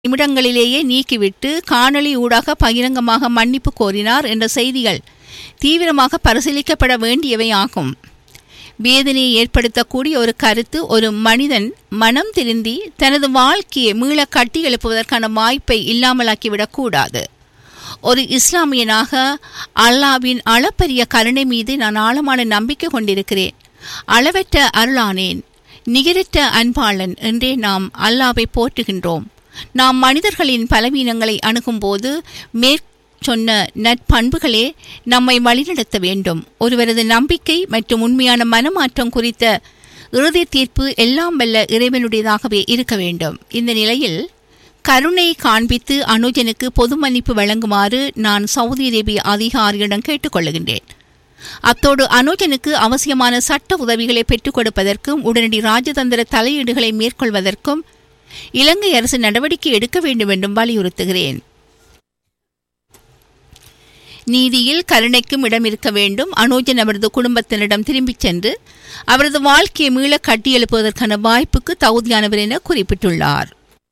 நிமிடங்களிலேயே நீக்கிவிட்டு காணொளி ஊடாக பகிரங்கமாக மன்னிப்பு கோரினார் என்ற செய்திகள் தீவிரமாக பரிசீலிக்கப்பட வேண்டியவை ஆகும் வேதனையை ஏற்படுத்தக்கூடிய ஒரு கருத்து ஒரு மனிதன் மனம் திருந்தி தனது வாழ்க்கையை மீள கட்டி எழுப்புவதற்கான வாய்ப்பை இல்லாமலாக்கிவிடக் கூடாது ஒரு இஸ்லாமியனாக அல்லாவின் அளப்பரிய கருணை மீது நான் ஆழமான நம்பிக்கை கொண்டிருக்கிறேன் அளவற்ற அருளானேன் நிகரற்ற அன்பாளன் என்றே நாம் அல்லாவை போற்றுகின்றோம் நாம் மனிதர்களின் பலவீனங்களை அணுகும்போது மேற் சொன்ன நற்பண்புகளே நம்மை வழிநடத்த வேண்டும் ஒருவரது நம்பிக்கை மற்றும் உண்மையான மனமாற்றம் குறித்த இறுதி தீர்ப்பு எல்லாம் வல்ல இறைவனுடையதாகவே இருக்க வேண்டும் இந்த நிலையில் கருணை காண்பித்து அனுஜனுக்கு பொது மன்னிப்பு வழங்குமாறு நான் சவுதி அரேபிய அதிகாரியிடம் கேட்டுக்கொள்கின்றேன் அத்தோடு அனுஜனுக்கு அவசியமான சட்ட உதவிகளை பெற்றுக் கொடுப்பதற்கும் உடனடி ராஜதந்திர தலையீடுகளை மேற்கொள்வதற்கும் இலங்கை அரசு நடவடிக்கை எடுக்க வேண்டும் என்றும் வலியுறுத்துகிறேன் நீதியில் கருணைக்கும் இடம் இருக்க வேண்டும் அனோஜன் அவரது குடும்பத்தினரிடம் திரும்பிச் சென்று அவரது வாழ்க்கையை மீள கட்டியெழுப்புவதற்கான வாய்ப்புக்கு தகுதியானவர் என குறிப்பிட்டுள்ளார்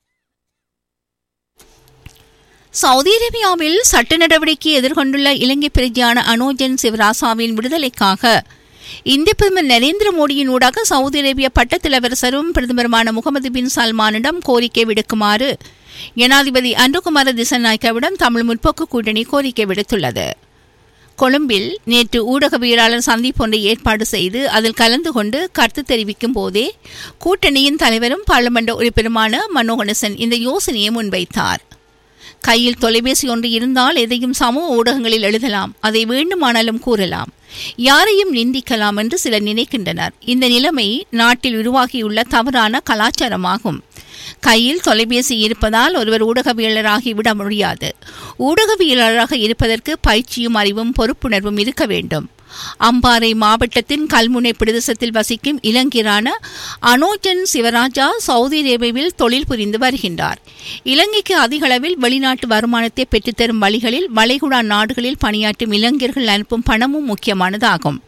சவுதி அரேபியாவில் சட்ட நடவடிக்கை எதிர்கொண்டுள்ள இலங்கை பிரஜையான அனோஜன் சிவராசாவின் விடுதலைக்காக இந்திய பிரதமர் நரேந்திர மோடியின் ஊடாக சவுதி அரேபிய பட்டத்திலவரசரும் பிரதமருமான முகமது பின் சல்மானிடம் கோரிக்கை விடுக்குமாறு ஜனாதிபதி அன்றுகுமார திசநாயக்கவிடம் தமிழ் முற்போக்கு கூட்டணி கோரிக்கை விடுத்துள்ளது கொழும்பில் நேற்று ஊடகவியலாளர் சந்திப்பு ஒன்றை ஏற்பாடு செய்து அதில் கலந்து கொண்டு கருத்து தெரிவிக்கும் போதே கூட்டணியின் தலைவரும் பாராளுமன்ற உறுப்பினருமான மனோகணசன் இந்த யோசனையை முன்வைத்தார் கையில் தொலைபேசி ஒன்று இருந்தால் எதையும் சமூக ஊடகங்களில் எழுதலாம் அதை வேண்டுமானாலும் கூறலாம் யாரையும் நிந்திக்கலாம் என்று சிலர் நினைக்கின்றனர் இந்த நிலைமை நாட்டில் உருவாகியுள்ள தவறான கலாச்சாரமாகும் கையில் தொலைபேசி இருப்பதால் ஒருவர் ஊடகவியலராகி விட முடியாது ஊடகவியலராக இருப்பதற்கு பயிற்சியும் அறிவும் பொறுப்புணர்வும் இருக்க வேண்டும் அம்பாறை மாவட்டத்தின் கல்முனை பிரதேசத்தில் வசிக்கும் இளைஞரான அனோஜன் சிவராஜா சவுதி அரேபியாவில் தொழில் புரிந்து வருகின்றார் இலங்கைக்கு அதிக அளவில் வெளிநாட்டு வருமானத்தை பெற்றுத்தரும் வழிகளில் வளைகுடா நாடுகளில் பணியாற்றும் இளைஞர்கள் அனுப்பும் பணமும் முக்கியமானதாகும்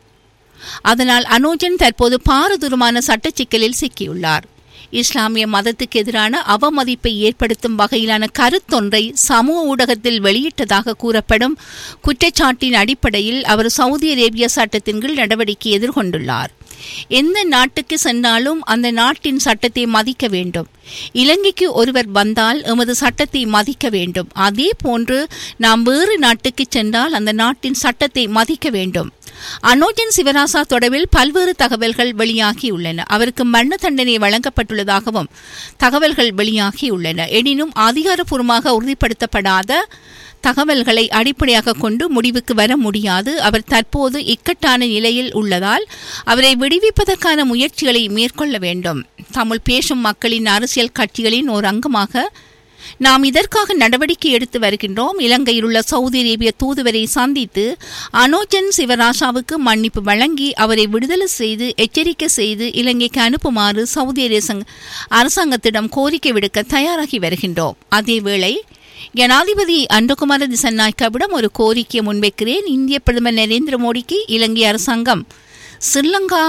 அதனால் அனோஜன் தற்போது பாரதூரமான சட்ட சிக்கலில் சிக்கியுள்ளார் இஸ்லாமிய மதத்துக்கு எதிரான அவமதிப்பை ஏற்படுத்தும் வகையிலான கருத்தொன்றை சமூக ஊடகத்தில் வெளியிட்டதாக கூறப்படும் குற்றச்சாட்டின் அடிப்படையில் அவர் சவுதி அரேபிய சட்டத்தின் கீழ் நடவடிக்கை எதிர்கொண்டுள்ளார் எந்த நாட்டுக்கு சென்றாலும் அந்த நாட்டின் சட்டத்தை மதிக்க வேண்டும் இலங்கைக்கு ஒருவர் வந்தால் எமது சட்டத்தை மதிக்க வேண்டும் அதே போன்று நாம் வேறு நாட்டுக்கு சென்றால் அந்த நாட்டின் சட்டத்தை மதிக்க வேண்டும் அனோஜன் சிவராசா தொடர்பில் பல்வேறு தகவல்கள் வெளியாகியுள்ளன அவருக்கு மரண தண்டனை வழங்கப்பட்டுள்ளதாகவும் தகவல்கள் வெளியாகியுள்ளன எனினும் அதிகாரப்பூர்வமாக உறுதிப்படுத்தப்படாத தகவல்களை அடிப்படையாக கொண்டு முடிவுக்கு வர முடியாது அவர் தற்போது இக்கட்டான நிலையில் உள்ளதால் அவரை விடுவிப்பதற்கான முயற்சிகளை மேற்கொள்ள வேண்டும் தமிழ் பேசும் மக்களின் அரசியல் கட்சிகளின் ஒரு அங்கமாக நாம் இதற்காக நடவடிக்கை எடுத்து வருகின்றோம் இலங்கையில் உள்ள சவுதி அரேபிய தூதுவரை சந்தித்து அனோஜன் சிவராசாவுக்கு மன்னிப்பு வழங்கி அவரை விடுதலை செய்து எச்சரிக்கை செய்து இலங்கைக்கு அனுப்புமாறு சவுதி அரசாங்கத்திடம் கோரிக்கை விடுக்க தயாராகி வருகின்றோம் அதேவேளை ஜனாதிபதி அன்றகுமார திசநாயக்காவிடம் ஒரு கோரிக்கையை முன்வைக்கிறேன் இந்திய பிரதமர் நரேந்திர மோடிக்கு இலங்கை அரசாங்கம் ஸ்ரீலங்கா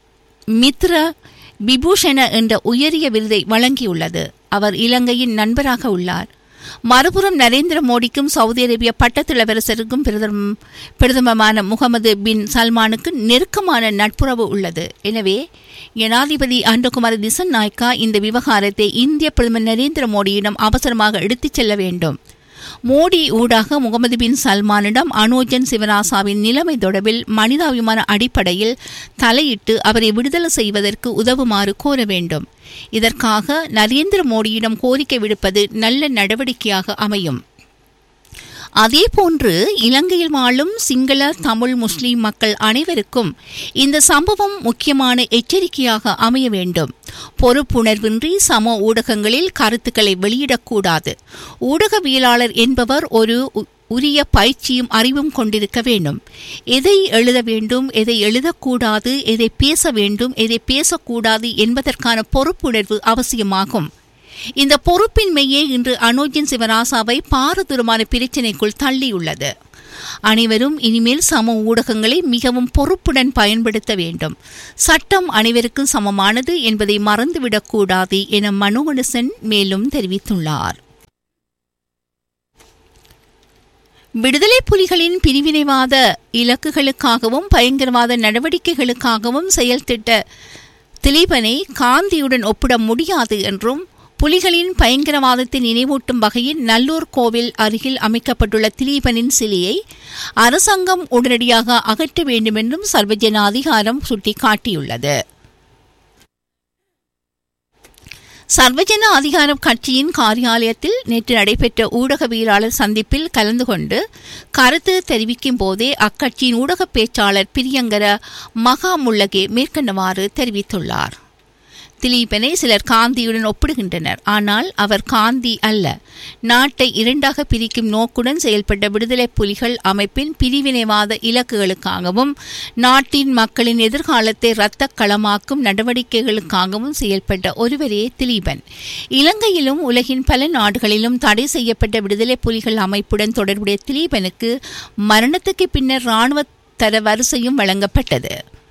மித்ர விபூஷண என்ற உயரிய விருதை வழங்கியுள்ளது அவர் இலங்கையின் நண்பராக உள்ளார் மறுபுறம் நரேந்திர மோடிக்கும் சவுதி அரேபிய பட்டத்திலவரசருக்கும் பிரதமமான முகமது பின் சல்மானுக்கு நெருக்கமான நட்புறவு உள்ளது எனவே ஜனாதிபதி அன்றகுமார் திசன் நாய்க்கா இந்த விவகாரத்தை இந்திய பிரதமர் நரேந்திர மோடியிடம் அவசரமாக எடுத்துச் செல்ல வேண்டும் மோடி ஊடாக முகமது பின் சல்மானிடம் அனோஜன் சிவராசாவின் நிலைமை தொடர்பில் மனிதாபிமான அடிப்படையில் தலையிட்டு அவரை விடுதலை செய்வதற்கு உதவுமாறு கோர வேண்டும் இதற்காக நரேந்திர மோடியிடம் கோரிக்கை விடுப்பது நல்ல நடவடிக்கையாக அமையும் அதேபோன்று இலங்கையில் வாழும் சிங்கள தமிழ் முஸ்லிம் மக்கள் அனைவருக்கும் இந்த சம்பவம் முக்கியமான எச்சரிக்கையாக அமைய வேண்டும் பொறுப்புணர்வின்றி சம ஊடகங்களில் கருத்துக்களை வெளியிடக்கூடாது ஊடகவியலாளர் என்பவர் ஒரு உரிய பயிற்சியும் அறிவும் கொண்டிருக்க வேண்டும் எதை எழுத வேண்டும் எதை எழுதக்கூடாது எதை பேச வேண்டும் எதை பேசக்கூடாது என்பதற்கான பொறுப்புணர்வு அவசியமாகும் இந்த பொறுப்பின்மையே இன்று அனோஜன் சிவராசாவை பாரதூரமான பிரச்சினைக்குள் தள்ளியுள்ளது அனைவரும் இனிமேல் சம ஊடகங்களை மிகவும் பொறுப்புடன் பயன்படுத்த வேண்டும் சட்டம் அனைவருக்கும் சமமானது என்பதை மறந்துவிடக்கூடாது என மனோகணசன் மேலும் தெரிவித்துள்ளார் விடுதலை புலிகளின் பிரிவினைவாத இலக்குகளுக்காகவும் பயங்கரவாத நடவடிக்கைகளுக்காகவும் செயல்திட்ட திலீபனை காந்தியுடன் ஒப்பிட முடியாது என்றும் புலிகளின் பயங்கரவாதத்தை நினைவூட்டும் வகையில் நல்லூர் கோவில் அருகில் அமைக்கப்பட்டுள்ள திலீபனின் சிலையை அரசாங்கம் உடனடியாக அகற்ற வேண்டும் என்றும் சர்வஜன அதிகாரம் சுட்டிக்காட்டியுள்ளது சர்வஜன அதிகாரம் கட்சியின் காரியாலயத்தில் நேற்று நடைபெற்ற ஊடகவியலாளர் சந்திப்பில் கலந்து கொண்டு கருத்து தெரிவிக்கும் போதே அக்கட்சியின் ஊடக பேச்சாளர் பிரியங்கர மகாமுல்லகே மேற்கண்டவாறு தெரிவித்துள்ளார் திலீபனை சிலர் காந்தியுடன் ஒப்பிடுகின்றனர் ஆனால் அவர் காந்தி அல்ல நாட்டை இரண்டாக பிரிக்கும் நோக்குடன் செயல்பட்ட விடுதலை புலிகள் அமைப்பின் பிரிவினைவாத இலக்குகளுக்காகவும் நாட்டின் மக்களின் எதிர்காலத்தை இரத்த களமாக்கும் நடவடிக்கைகளுக்காகவும் செயல்பட்ட ஒருவரே திலீபன் இலங்கையிலும் உலகின் பல நாடுகளிலும் தடை செய்யப்பட்ட விடுதலை புலிகள் அமைப்புடன் தொடர்புடைய திலீபனுக்கு மரணத்துக்கு பின்னர் இராணுவ தர வரிசையும் வழங்கப்பட்டது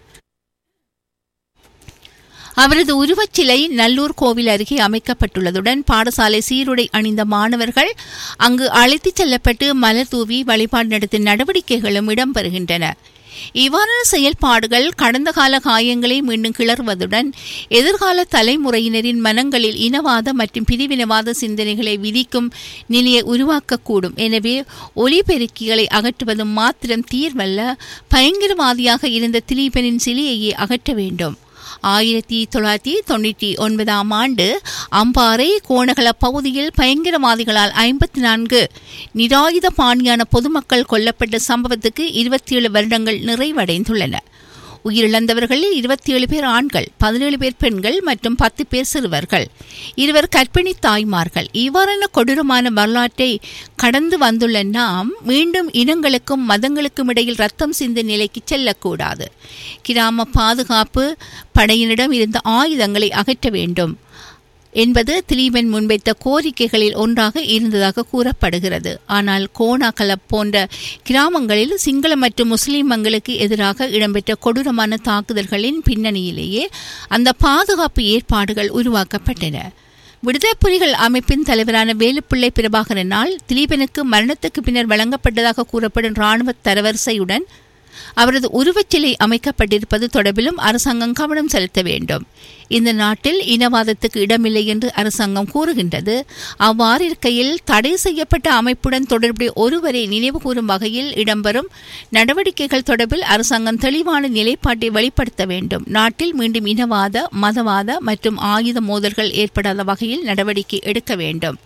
அவரது உருவச்சிலை நல்லூர் கோவில் அருகே அமைக்கப்பட்டுள்ளதுடன் பாடசாலை சீருடை அணிந்த மாணவர்கள் அங்கு அழைத்துச் செல்லப்பட்டு மலர் தூவி வழிபாடு நடத்தும் நடவடிக்கைகளும் இடம்பெறுகின்றன இவ்வாறான செயல்பாடுகள் கடந்த கால காயங்களை மீண்டும் கிளறுவதுடன் எதிர்கால தலைமுறையினரின் மனங்களில் இனவாத மற்றும் பிரிவினவாத சிந்தனைகளை விதிக்கும் நிலையை உருவாக்கக்கூடும் எனவே ஒலிபெருக்கிகளை அகற்றுவது மாத்திரம் தீர்வல்ல பயங்கரவாதியாக இருந்த திலீபனின் சிலையையே அகற்ற வேண்டும் ஆயிரத்தி தொள்ளாயிரத்தி தொண்ணூற்றி ஒன்பதாம் ஆண்டு அம்பாறை கோணகல பகுதியில் பயங்கரவாதிகளால் ஐம்பத்தி நான்கு நிராயுத பாணியான பொதுமக்கள் கொல்லப்பட்ட சம்பவத்துக்கு இருபத்தி ஏழு வருடங்கள் நிறைவடைந்துள்ளன உயிரிழந்தவர்களில் இருபத்தி ஏழு பேர் ஆண்கள் பதினேழு பேர் பெண்கள் மற்றும் பத்து பேர் சிறுவர்கள் இருவர் கர்ப்பிணி தாய்மார்கள் இவ்வாறான கொடூரமான வரலாற்றை கடந்து வந்துள்ள நாம் மீண்டும் இனங்களுக்கும் மதங்களுக்கும் இடையில் ரத்தம் சிந்தும் நிலைக்கு செல்லக்கூடாது கிராம பாதுகாப்பு படையினிடம் இருந்த ஆயுதங்களை அகற்ற வேண்டும் என்பது திலீபன் முன்வைத்த கோரிக்கைகளில் ஒன்றாக இருந்ததாக கூறப்படுகிறது ஆனால் கோணாகல போன்ற கிராமங்களில் சிங்கள மற்றும் முஸ்லிம் மக்களுக்கு எதிராக இடம்பெற்ற கொடூரமான தாக்குதல்களின் பின்னணியிலேயே அந்த பாதுகாப்பு ஏற்பாடுகள் உருவாக்கப்பட்டன விடுதலை புலிகள் அமைப்பின் தலைவரான வேலுப்பிள்ளை பிரபாகரனால் திலீபனுக்கு மரணத்துக்கு பின்னர் வழங்கப்பட்டதாக கூறப்படும் இராணுவ தரவரிசையுடன் அவரது உருவச்சிலை அமைக்கப்பட்டிருப்பது தொடர்பிலும் அரசாங்கம் கவனம் செலுத்த வேண்டும் இந்த நாட்டில் இனவாதத்துக்கு இடமில்லை என்று அரசாங்கம் கூறுகின்றது அவ்வாறு இருக்கையில் தடை செய்யப்பட்ட அமைப்புடன் தொடர்புடைய ஒருவரை நினைவு கூறும் வகையில் இடம்பெறும் நடவடிக்கைகள் தொடர்பில் அரசாங்கம் தெளிவான நிலைப்பாட்டை வெளிப்படுத்த வேண்டும் நாட்டில் மீண்டும் இனவாத மதவாத மற்றும் ஆயுத மோதல்கள் ஏற்படாத வகையில் நடவடிக்கை எடுக்க வேண்டும்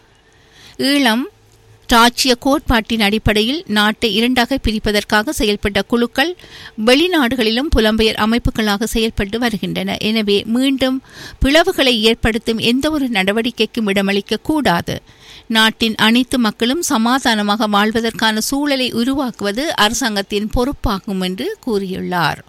ஈழம் ராச்சிய கோட்பாட்டின் அடிப்படையில் நாட்டை இரண்டாக பிரிப்பதற்காக செயல்பட்ட குழுக்கள் வெளிநாடுகளிலும் புலம்பெயர் அமைப்புகளாக செயல்பட்டு வருகின்றன எனவே மீண்டும் பிளவுகளை ஏற்படுத்தும் எந்தவொரு நடவடிக்கைக்கும் இடமளிக்க கூடாது நாட்டின் அனைத்து மக்களும் சமாதானமாக வாழ்வதற்கான சூழலை உருவாக்குவது அரசாங்கத்தின் பொறுப்பாகும் என்று கூறியுள்ளார்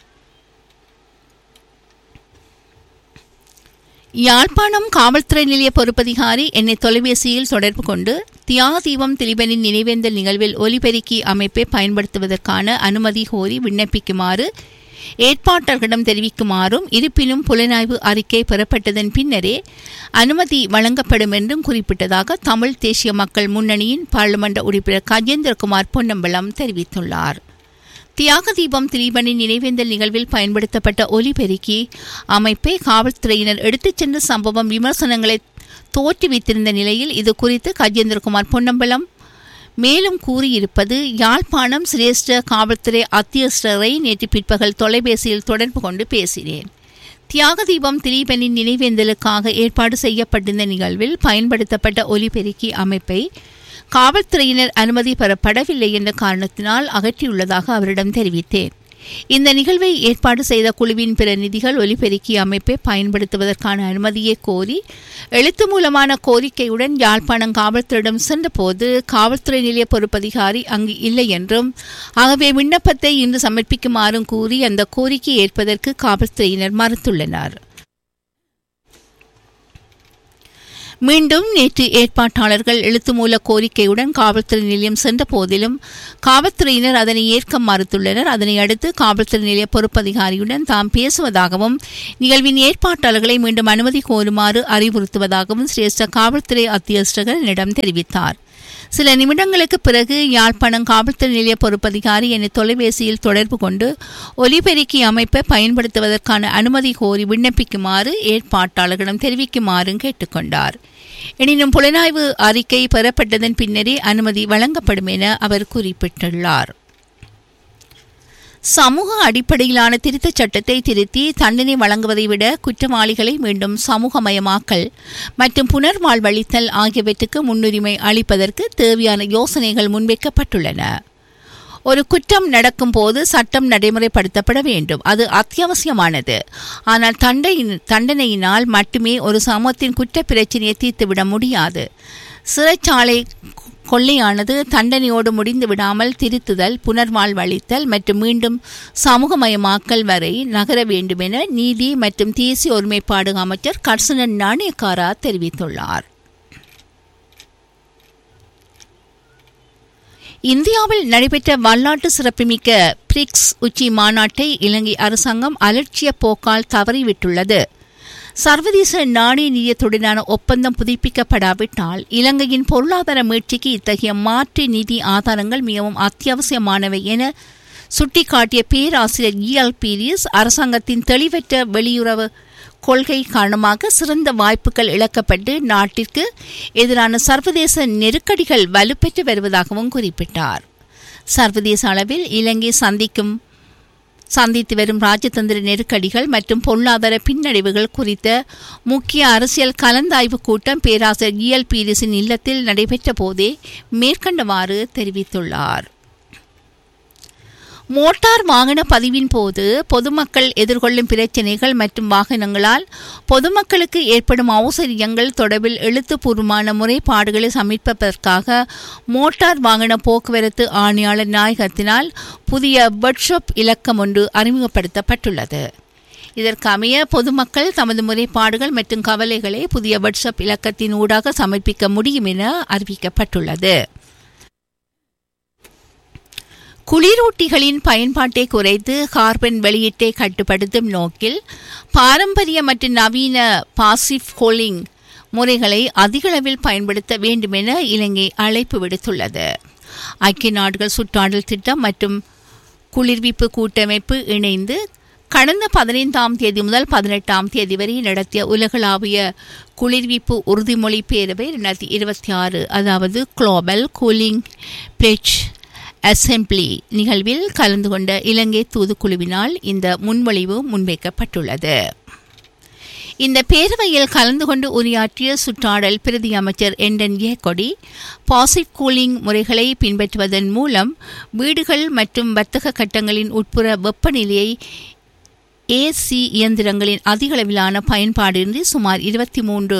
யாழ்ப்பாணம் காவல்துறை நிலைய பொறுப்பதிகாரி என்னை தொலைபேசியில் தொடர்பு கொண்டு தியாதீபம் திலீபனின் நினைவேந்தல் நிகழ்வில் ஒலிபெருக்கி அமைப்பை பயன்படுத்துவதற்கான அனுமதி கோரி விண்ணப்பிக்குமாறு ஏற்பாட்டர்களிடம் தெரிவிக்குமாறும் இருப்பினும் புலனாய்வு அறிக்கை பெறப்பட்டதன் பின்னரே அனுமதி வழங்கப்படும் என்றும் குறிப்பிட்டதாக தமிழ் தேசிய மக்கள் முன்னணியின் பாராளுமன்ற உறுப்பினர் கஜேந்திரகுமார் பொன்னம்பலம் தெரிவித்துள்ளார் தியாக தீபம் திலீபனின் நினைவேந்தல் நிகழ்வில் பயன்படுத்தப்பட்ட ஒலிபெருக்கி அமைப்பை காவல்துறையினர் எடுத்துச் சென்ற சம்பவம் விமர்சனங்களை தோற்றுவித்திருந்த நிலையில் இது குறித்து கஜேந்திரகுமார் பொன்னம்பலம் மேலும் கூறியிருப்பது யாழ்ப்பாணம் சிரேஷ்ட காவல்துறை அத்தியஸ்டரை நேற்று பிற்பகல் தொலைபேசியில் தொடர்பு கொண்டு பேசினேன் தியாக தீபம் திலீபனின் நினைவேந்தலுக்காக ஏற்பாடு செய்யப்பட்டிருந்த நிகழ்வில் பயன்படுத்தப்பட்ட ஒலிபெருக்கி அமைப்பை காவல்துறையினர் அனுமதி பெறப்படவில்லை என்ற காரணத்தினால் அகற்றியுள்ளதாக அவரிடம் தெரிவித்தேன் இந்த நிகழ்வை ஏற்பாடு செய்த குழுவின் பிரதிநிதிகள் ஒலிபெருக்கி அமைப்பை பயன்படுத்துவதற்கான அனுமதியை கோரி எழுத்து மூலமான கோரிக்கையுடன் யாழ்ப்பாணம் காவல்துறையிடம் சென்றபோது காவல்துறை நிலைய பொறுப்பதிகாரி அங்கு இல்லை என்றும் ஆகவே விண்ணப்பத்தை இன்று சமர்ப்பிக்குமாறும் கூறி அந்த கோரிக்கை ஏற்பதற்கு காவல்துறையினர் மறுத்துள்ளனர் மீண்டும் நேற்று ஏற்பாட்டாளர்கள் எழுத்து மூல கோரிக்கையுடன் காவல்துறை நிலையம் சென்ற போதிலும் காவல்துறையினர் அதனை ஏற்க மறுத்துள்ளனர் அதனை அடுத்து காவல்துறை நிலைய பொறுப்பதிகாரியுடன் தாம் பேசுவதாகவும் நிகழ்வின் ஏற்பாட்டாளர்களை மீண்டும் அனுமதி கோருமாறு அறிவுறுத்துவதாகவும் சிரேஷ்ட காவல்துறை அத்தியஸ்தகர் என்னிடம் தெரிவித்தார் சில நிமிடங்களுக்கு பிறகு யாழ்ப்பாணம் காவல்துறை நிலைய பொறுப்பதிகாரி என்னை தொலைபேசியில் தொடர்பு கொண்டு ஒலிபெருக்கி அமைப்பை பயன்படுத்துவதற்கான அனுமதி கோரி விண்ணப்பிக்குமாறு ஏற்பாட்டாளர்களிடம் தெரிவிக்குமாறும் கேட்டுக்கொண்டார் எனினும் புலனாய்வு அறிக்கை பெறப்பட்டதன் பின்னரே அனுமதி வழங்கப்படும் என அவர் குறிப்பிட்டுள்ளார் சமூக அடிப்படையிலான திருத்தச் சட்டத்தை திருத்தி தண்டனை வழங்குவதை விட குற்றவாளிகளை மீண்டும் சமூகமயமாக்கல் மற்றும் புனர்வாழ்வளித்தல் ஆகியவற்றுக்கு முன்னுரிமை அளிப்பதற்கு தேவையான யோசனைகள் முன்வைக்கப்பட்டுள்ளன ஒரு குற்றம் நடக்கும் போது சட்டம் நடைமுறைப்படுத்தப்பட வேண்டும் அது அத்தியாவசியமானது ஆனால் தண்டை தண்டனையினால் மட்டுமே ஒரு சமூகத்தின் குற்ற பிரச்சனையை தீர்த்துவிட முடியாது சிறைச்சாலை கொள்ளையானது தண்டனையோடு முடிந்து விடாமல் திருத்துதல் புனர்வாழ்வளித்தல் மற்றும் மீண்டும் சமூகமயமாக்கல் வரை நகர வேண்டும் என நீதி மற்றும் தேசிய ஒருமைப்பாடு அமைச்சர் கர்சனன் நாணயக்காரா தெரிவித்துள்ளார் இந்தியாவில் நடைபெற்ற வரலாற்று சிறப்புமிக்க பிரிக்ஸ் உச்சி மாநாட்டை இலங்கை அரசாங்கம் அலட்சிய போக்கால் தவறிவிட்டுள்ளது சர்வதேச நாணய நிதியத்துடனான ஒப்பந்தம் புதுப்பிக்கப்படாவிட்டால் இலங்கையின் பொருளாதார மீட்சிக்கு இத்தகைய மாற்று நிதி ஆதாரங்கள் மிகவும் அத்தியாவசியமானவை என சுட்டிக்காட்டிய பேராசிரியர் இஎல் பீரிஸ் அரசாங்கத்தின் தெளிவற்ற வெளியுறவு கொள்கை காரணமாக சிறந்த வாய்ப்புகள் இழக்கப்பட்டு நாட்டிற்கு எதிரான சர்வதேச நெருக்கடிகள் வலுப்பெற்று வருவதாகவும் குறிப்பிட்டார் சர்வதேச அளவில் இலங்கை சந்திக்கும் சந்தித்து வரும் ராஜதந்திர நெருக்கடிகள் மற்றும் பொருளாதார பின்னடைவுகள் குறித்த முக்கிய அரசியல் கலந்தாய்வு கூட்டம் பேராசிரியர் இஎல் பீரிஸின் இல்லத்தில் நடைபெற்ற போதே மேற்கண்டவாறு தெரிவித்துள்ளார் மோட்டார் வாகன பதிவின் போது பொதுமக்கள் எதிர்கொள்ளும் பிரச்சினைகள் மற்றும் வாகனங்களால் பொதுமக்களுக்கு ஏற்படும் அவசரியங்கள் தொடர்பில் எழுத்துப்பூர்வமான முறைப்பாடுகளை சமர்ப்பிப்பதற்காக மோட்டார் வாகன போக்குவரத்து ஆணையாளர் நாயகத்தினால் புதிய ஒர்க்ஷாப் இலக்கம் ஒன்று அறிமுகப்படுத்தப்பட்டுள்ளது இதற்கு அமைய பொதுமக்கள் தமது முறைப்பாடுகள் மற்றும் கவலைகளை புதிய வாட்ஸ்அப் இலக்கத்தின் ஊடாக சமர்ப்பிக்க முடியும் என அறிவிக்கப்பட்டுள்ளது குளிரூட்டிகளின் பயன்பாட்டை குறைத்து கார்பன் வெளியீட்டை கட்டுப்படுத்தும் நோக்கில் பாரம்பரிய மற்றும் நவீன பாசிவ் கூலிங் முறைகளை அதிகளவில் பயன்படுத்த வேண்டும் என இலங்கை அழைப்பு விடுத்துள்ளது ஐக்கிய நாடுகள் சுற்றாடல் திட்டம் மற்றும் குளிர்விப்பு கூட்டமைப்பு இணைந்து கடந்த பதினைந்தாம் தேதி முதல் பதினெட்டாம் தேதி வரை நடத்திய உலகளாவிய குளிர்விப்பு உறுதிமொழி பேரவை இரண்டாயிரத்தி இருபத்தி ஆறு அதாவது குளோபல் கூலிங் பிளெச் அசெம்பிளி நிகழ்வில் கலந்து கொண்ட இலங்கை தூதுக்குழுவினால் இந்த முன்மொழிவு முன்வைக்கப்பட்டுள்ளது இந்த பேரவையில் கலந்து கொண்டு உரையாற்றிய சுற்றாடல் பிரதி அமைச்சர் என்டன் ஏகொடி பாசிட் கூலிங் முறைகளை பின்பற்றுவதன் மூலம் வீடுகள் மற்றும் வர்த்தக கட்டங்களின் உட்புற வெப்பநிலையை ஏசி இயந்திரங்களின் அதிகளவிலான பயன்பாடின்றி சுமார் இருபத்தி மூன்று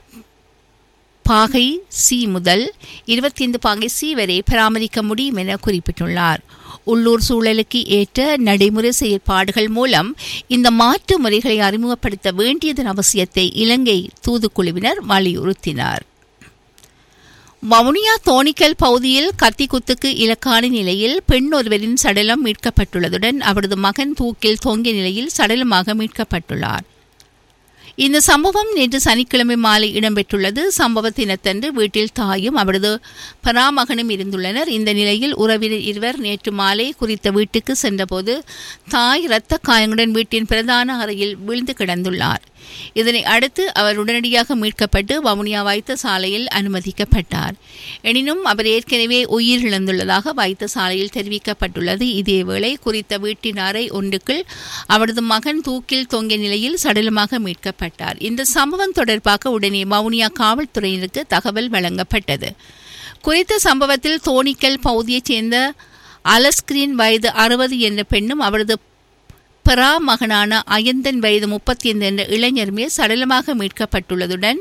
பாகை சி முதல் இருபத்தி ஐந்து பாகை சி வரை பராமரிக்க முடியும் என குறிப்பிட்டுள்ளார் உள்ளூர் சூழலுக்கு ஏற்ற நடைமுறை செயற்பாடுகள் மூலம் இந்த மாற்று முறைகளை அறிமுகப்படுத்த வேண்டியதன் அவசியத்தை இலங்கை தூதுக்குழுவினர் வலியுறுத்தினார் வவுனியா தோணிக்கல் பகுதியில் கத்திக்குத்துக்கு இலக்கான நிலையில் பெண் ஒருவரின் சடலம் மீட்கப்பட்டுள்ளதுடன் அவரது மகன் தூக்கில் தொங்கிய நிலையில் சடலமாக மீட்கப்பட்டுள்ளார் இந்த சம்பவம் நேற்று சனிக்கிழமை மாலை இடம்பெற்றுள்ளது சம்பவ தினத்தன்று வீட்டில் தாயும் அவரது பராமகனும் இருந்துள்ளனர் இந்த நிலையில் உறவினர் இருவர் நேற்று மாலை குறித்த வீட்டுக்கு சென்றபோது தாய் இரத்த காயங்களுடன் வீட்டின் பிரதான அறையில் விழுந்து கிடந்துள்ளார் இதனை அடுத்து அவர் உடனடியாக மீட்கப்பட்டு வவுனியா வைத்த சாலையில் அனுமதிக்கப்பட்டார் எனினும் அவர் ஏற்கனவே உயிரிழந்துள்ளதாக வைத்த சாலையில் தெரிவிக்கப்பட்டுள்ளது இதேவேளை குறித்த வீட்டின் அறை ஒன்றுக்குள் அவரது மகன் தூக்கில் தொங்கிய நிலையில் சடலமாக மீட்கப்பட்டார் இந்த சம்பவம் தொடர்பாக உடனே வவுனியா காவல்துறையினருக்கு தகவல் வழங்கப்பட்டது குறித்த சம்பவத்தில் தோணிக்கல் பகுதியைச் சேர்ந்த அலஸ்கிரீன் வயது அறுபது என்ற பெண்ணும் அவரது பெரா மகனான அயந்தன் வயது முப்பத்தி ஐந்து என்ற இளைஞருமே சடலமாக மீட்கப்பட்டுள்ளதுடன்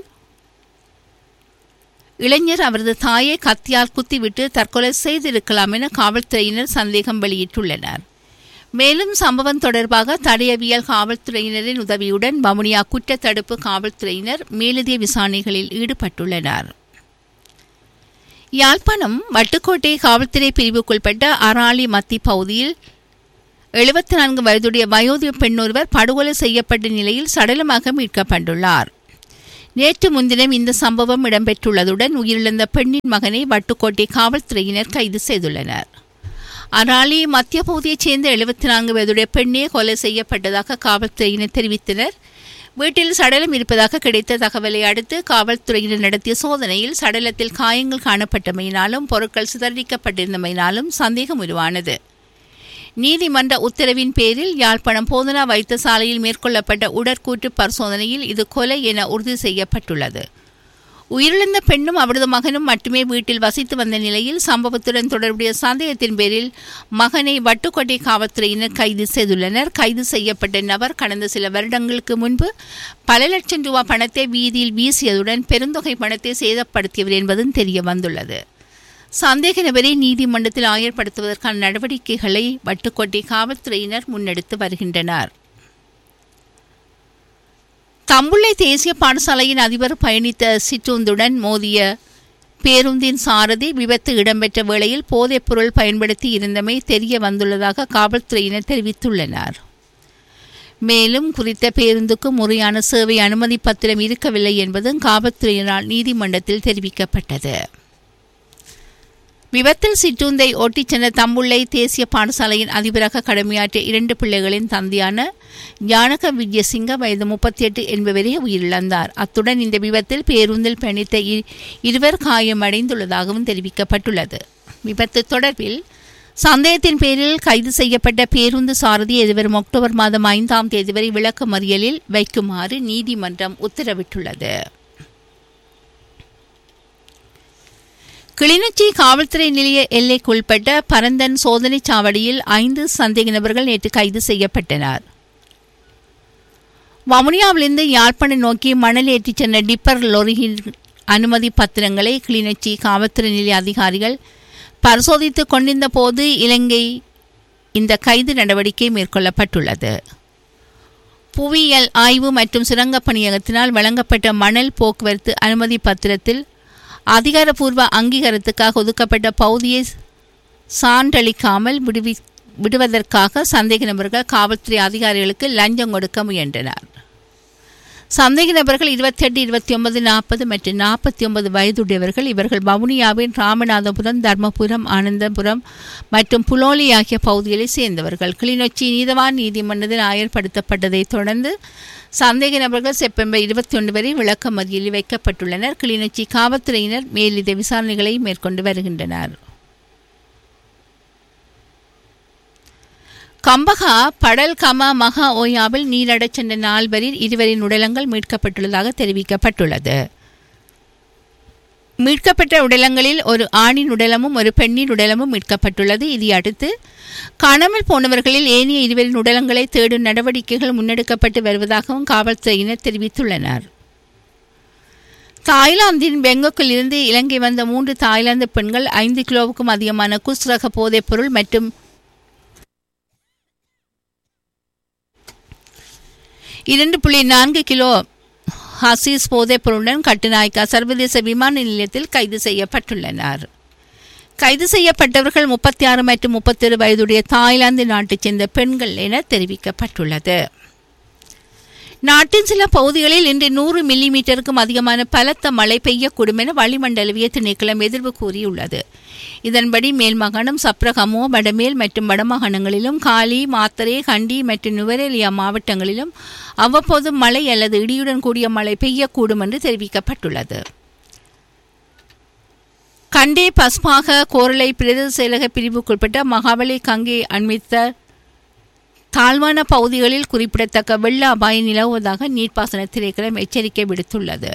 இளைஞர் அவரது தாயை கத்தியால் குத்திவிட்டு தற்கொலை செய்திருக்கலாம் என காவல்துறையினர் சந்தேகம் வெளியிட்டுள்ளனர் மேலும் சம்பவம் தொடர்பாக தடயவியல் காவல்துறையினரின் உதவியுடன் வவுனியா குற்றத்தடுப்பு காவல்துறையினர் மேலதிக விசாரணைகளில் ஈடுபட்டுள்ளனர் யாழ்ப்பாணம் வட்டுக்கோட்டை காவல்துறை பிரிவுக்குட்பட்ட அராளி மத்தி பகுதியில் எழுபத்தி நான்கு வயதுடைய வயோதிக பெண் ஒருவர் படுகொலை செய்யப்பட்ட நிலையில் சடலமாக மீட்கப்பட்டுள்ளார் நேற்று முன்தினம் இந்த சம்பவம் இடம்பெற்றுள்ளதுடன் உயிரிழந்த பெண்ணின் மகனை வட்டுக்கோட்டை காவல்துறையினர் கைது செய்துள்ளனர் அராலி மத்திய பகுதியைச் சேர்ந்த எழுபத்தி நான்கு வயதுடைய பெண்ணே கொலை செய்யப்பட்டதாக காவல்துறையினர் தெரிவித்தனர் வீட்டில் சடலம் இருப்பதாக கிடைத்த தகவலை அடுத்து காவல்துறையினர் நடத்திய சோதனையில் சடலத்தில் காயங்கள் காணப்பட்டமையினாலும் பொருட்கள் சிதறடிக்கப்பட்டிருந்தமையினாலும் சந்தேகம் உருவானது நீதிமன்ற உத்தரவின் பேரில் யாழ்ப்பாணம் போதனா வைத்தியசாலையில் மேற்கொள்ளப்பட்ட உடற்கூற்று பரிசோதனையில் இது கொலை என உறுதி செய்யப்பட்டுள்ளது உயிரிழந்த பெண்ணும் அவரது மகனும் மட்டுமே வீட்டில் வசித்து வந்த நிலையில் சம்பவத்துடன் தொடர்புடைய சந்தேகத்தின் பேரில் மகனை வட்டுக்கோட்டை காவல்துறையினர் கைது செய்துள்ளனர் கைது செய்யப்பட்ட நபர் கடந்த சில வருடங்களுக்கு முன்பு பல லட்சம் ரூபாய் பணத்தை வீதியில் வீசியதுடன் பெருந்தொகை பணத்தை சேதப்படுத்தியவர் என்பதும் தெரிய வந்துள்ளது சந்தேக நபரை நீதிமன்றத்தில் ஆயர்படுத்துவதற்கான நடவடிக்கைகளை வட்டுக்கோட்டை காவல்துறையினர் முன்னெடுத்து வருகின்றனர் தம்புள்ளை தேசிய பாடசாலையின் அதிபர் பயணித்த சிற்றுந்துடன் மோதிய பேருந்தின் சாரதி விபத்து இடம்பெற்ற வேளையில் போதைப் பொருள் பயன்படுத்தி இருந்தமை தெரிய வந்துள்ளதாக காவல்துறையினர் தெரிவித்துள்ளனர் மேலும் குறித்த பேருந்துக்கு முறையான சேவை அனுமதி பத்திரம் இருக்கவில்லை என்பதும் காவல்துறையினால் நீதிமன்றத்தில் தெரிவிக்கப்பட்டது விபத்தில் சிற்றுந்தை ஓட்டிச் சென்ற தம்புள்ளை தேசிய பாடசாலையின் அதிபராக கடமையாற்றிய இரண்டு பிள்ளைகளின் தந்தையான ஞானக விஜயசிங்க வயது முப்பத்தி எட்டு என்பவரே உயிரிழந்தார் அத்துடன் இந்த விபத்தில் பேருந்தில் பயணித்த இருவர் காயமடைந்துள்ளதாகவும் தெரிவிக்கப்பட்டுள்ளது விபத்து தொடர்பில் சந்தேகத்தின் பேரில் கைது செய்யப்பட்ட பேருந்து சாரதி எதிர்வரும் அக்டோபர் மாதம் ஐந்தாம் தேதி வரை விளக்க மறியலில் வைக்குமாறு நீதிமன்றம் உத்தரவிட்டுள்ளது கிளிநொச்சி காவல்துறை நிலைய எல்லைக்குட்பட்ட பரந்தன் சோதனைச் சாவடியில் ஐந்து சந்தேக நபர்கள் நேற்று கைது செய்யப்பட்டனர் வவுனியாவிலிருந்து யாழ்ப்பாணம் நோக்கி மணல் ஏற்றிச் சென்ற டிப்பர் லொரியின் அனுமதி பத்திரங்களை கிளிநொச்சி காவல்துறை நிலைய அதிகாரிகள் பரிசோதித்துக் கொண்டிருந்த போது இலங்கை இந்த கைது நடவடிக்கை மேற்கொள்ளப்பட்டுள்ளது புவியியல் ஆய்வு மற்றும் சுரங்கப் பணியகத்தினால் வழங்கப்பட்ட மணல் போக்குவரத்து அனுமதி பத்திரத்தில் அதிகாரப்பூர்வ அங்கீகாரத்துக்காக ஒதுக்கப்பட்ட பகுதியை சான்றளிக்காமல் விடுவி விடுவதற்காக சந்தேக நபர்கள் காவல்துறை அதிகாரிகளுக்கு லஞ்சம் கொடுக்க முயன்றனர் சந்தேக நபர்கள் இருபத்தி எட்டு இருபத்தி ஒன்பது நாற்பது மற்றும் நாற்பத்தி ஒன்பது வயதுடையவர்கள் இவர்கள் வவுனியாவின் ராமநாதபுரம் தர்மபுரம் ஆனந்தபுரம் மற்றும் புலோலி ஆகிய பகுதிகளைச் சேர்ந்தவர்கள் கிளிநொச்சி நீதவான் நீதிமன்றத்தில் ஆயர்படுத்தப்பட்டதைத் தொடர்ந்து சந்தேக நபர்கள் செப்டம்பர் இருபத்தி ஒன்று வரை விளக்க மறியலில் வைக்கப்பட்டுள்ளனர் கிளிநொச்சி காவல்துறையினர் மேலித விசாரணைகளை மேற்கொண்டு வருகின்றனர் கம்பகா படல் கமா மகா ஓயாவில் நீரடச் சென்ற நால்வரில் இருவரின் உடலங்கள் மீட்கப்பட்டுள்ளதாக தெரிவிக்கப்பட்டுள்ளது மீட்கப்பட்ட உடலங்களில் ஒரு ஆணின் உடலமும் ஒரு பெண்ணின் உடலமும் மீட்கப்பட்டுள்ளது இதையடுத்து காணாமல் போனவர்களில் ஏனைய இருவரின் உடலங்களை தேடும் நடவடிக்கைகள் முன்னெடுக்கப்பட்டு வருவதாகவும் காவல்துறையினர் தெரிவித்துள்ளனர் தாய்லாந்தின் பெங்கோக்கில் இருந்து இலங்கை வந்த மூன்று தாய்லாந்து பெண்கள் ஐந்து கிலோவுக்கும் அதிகமான குஸ் ரக போதைப் பொருள் மற்றும் இரண்டு புள்ளி நான்கு கிலோ ஹசீஸ் போதைப் பொருளுடன் கட்டுநாயக்கா சர்வதேச விமான நிலையத்தில் கைது செய்யப்பட்டுள்ளனர் கைது செய்யப்பட்டவர்கள் முப்பத்தி ஆறு மற்றும் முப்பத்தொரு வயதுடைய தாய்லாந்து நாட்டைச் சேர்ந்த பெண்கள் என தெரிவிக்கப்பட்டுள்ளது நாட்டின் சில பகுதிகளில் இன்று நூறு மில்லி மீட்டருக்கும் அதிகமான பலத்த மழை பெய்யக்கூடும் என வளிமண்டலவிய திணைக்களம் எதிர்வு கூறியுள்ளது இதன்படி மேல் மாகாணம் சப்ரகமோ வடமேல் மற்றும் வடமாகாணங்களிலும் காலி மாத்தரே கண்டி மற்றும் நுவரேலியா மாவட்டங்களிலும் அவ்வப்போது மழை அல்லது இடியுடன் கூடிய மழை பெய்யக்கூடும் என்று தெரிவிக்கப்பட்டுள்ளது கண்டே பஸ்மாக கோரளை பிரதேச செயலக பிரிவுக்குட்பட்ட மகாபலி கங்கை அண்மித்த தாழ்வான பகுதிகளில் குறிப்பிடத்தக்க வெள்ள அபாயம் நிலவுவதாக நீர்ப்பாசன திணைக்களம் எச்சரிக்கை விடுத்துள்ளது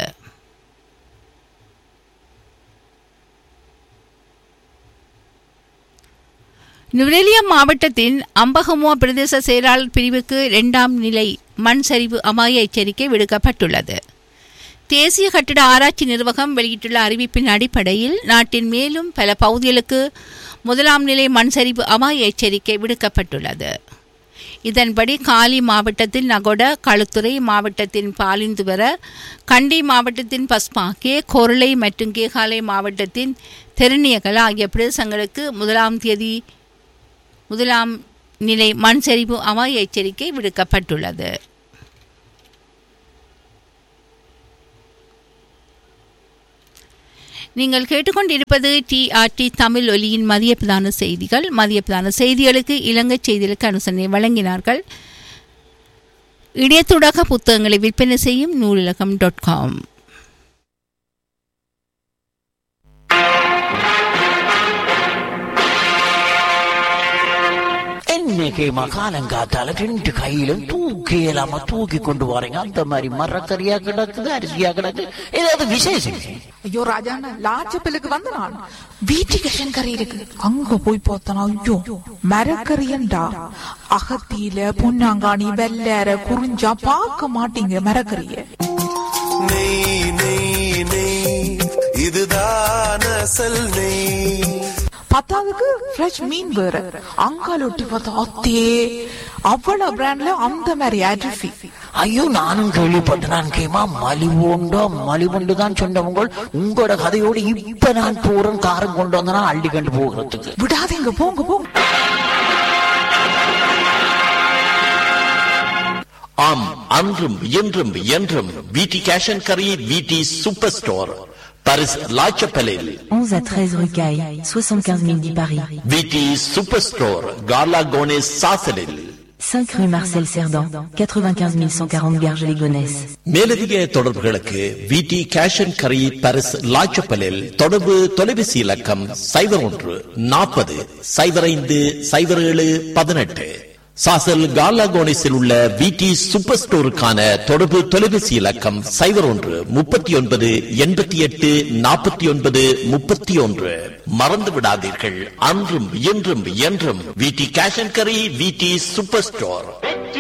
நுவரெலியா மாவட்டத்தின் அம்பகமுவா பிரதேச செயலாளர் பிரிவுக்கு இரண்டாம் நிலை மண் சரிவு அபாய எச்சரிக்கை விடுக்கப்பட்டுள்ளது தேசிய கட்டிட ஆராய்ச்சி நிர்வாகம் வெளியிட்டுள்ள அறிவிப்பின் அடிப்படையில் நாட்டின் மேலும் பல பகுதிகளுக்கு முதலாம் நிலை மண் சரிவு அபாய எச்சரிக்கை விடுக்கப்பட்டுள்ளது இதன்படி காலி மாவட்டத்தில் நகொட களுத்துறை மாவட்டத்தின் பாலிந்துவர கண்டி மாவட்டத்தின் பஸ்மாக்கே கொருளை மற்றும் கேகாலை மாவட்டத்தின் தெருநியகல ஆகிய பிரதேசங்களுக்கு முதலாம் தேதி முதலாம் நிலை மண் சரிவு அபாய எச்சரிக்கை விடுக்கப்பட்டுள்ளது நீங்கள் கேட்டுக்கொண்டிருப்பது டிஆர்டி தமிழ் ஒலியின் மதிய பிரதான செய்திகள் மதிய பிரதான செய்திகளுக்கு இலங்கை செய்திகளுக்கு அனுசரணை வழங்கினார்கள் இணையத்தூடாக புத்தகங்களை விற்பனை செய்யும் நூலகம் டாட் காம் இன்னைக்கு மகாலங்காத்தால ரெண்டு கையிலும் தூக்கி இல்லாம தூக்கி கொண்டு போறீங்க அந்த மாதிரி மரக்கறியா கிடக்குது அரிசியா கிடக்கு ஏதாவது விசேஷம் ஐயோ ராஜாண்ணா லாச்சப்பிலுக்கு வந்த நான் வீட்டுக்கு கறி இருக்கு அங்க போய் பார்த்தனா ஐயோ மரக்கறியண்டா அகத்தியில பொன்னாங்காணி வெள்ளேற குறிஞ்சா பார்க்க மாட்டீங்க மரக்கறிய நெய் நெய் நெய் இதுதான் அசல் நெய் பத்தாவதுக்கு ஃப்ரெஷ் மீன் வேற அங்கால ஒட்டி பார்த்தா அத்தே அவ்வளவு பிராண்ட்ல அந்த மாதிரி அரிசி ஐயோ நானும் கேள்விப்பட்டேன் நான் கேமா மலிவுண்டோ மலிவுண்டு தான் சொன்னவங்க உங்களோட கதையோடு இப்ப நான் போறேன் காரம் கொண்டு வந்தனா அள்ளி கண்டு போகிறதுக்கு விடாதீங்க போங்க போங்க ஆம் அன்றும் இன்றும் என்றும் விடி கேஷ் அண்ட் கரி விடி சூப்பர் ஸ்டோர் பரிஸ் லாச்சப்பலில் 11 à 13 rue Caille, 75 010 Paris. விடி சூப்பர் ஸ்டோர் கார்லா கோனேஸ் சாசலில் 5 rue Marcel Cerdan, 95 140 Garges-les-Gonesse. மேலதிக தொடர்புகளுக்கு விடி கேஷ் அண்ட் கரி பரிஸ் லாச்சப்பலில் தொடர்பு தொலைபேசி இலக்கம் சைபர் ஒன்று நாற்பது சைபர் ஐந்து சைபர் ஏழு பதினெட்டு சாசல் கார்லா கோனேஸில் உள்ள விடி சூப்பர் ஸ்டோருக்கான தொடர்பு தொலைபேசி இலக்கம் சைபர் ஒன்று முப்பத்தி ஒன்பது எண்பத்தி எட்டு நாற்பத்தி ஒன்பது முப்பத்தி ஒன்று மறந்து விடாதீர்கள் அன்றும் இன்றும் என்றும் விடி கேஷ் அண்ட் கரி விடி சூப்பர் ஸ்டோர்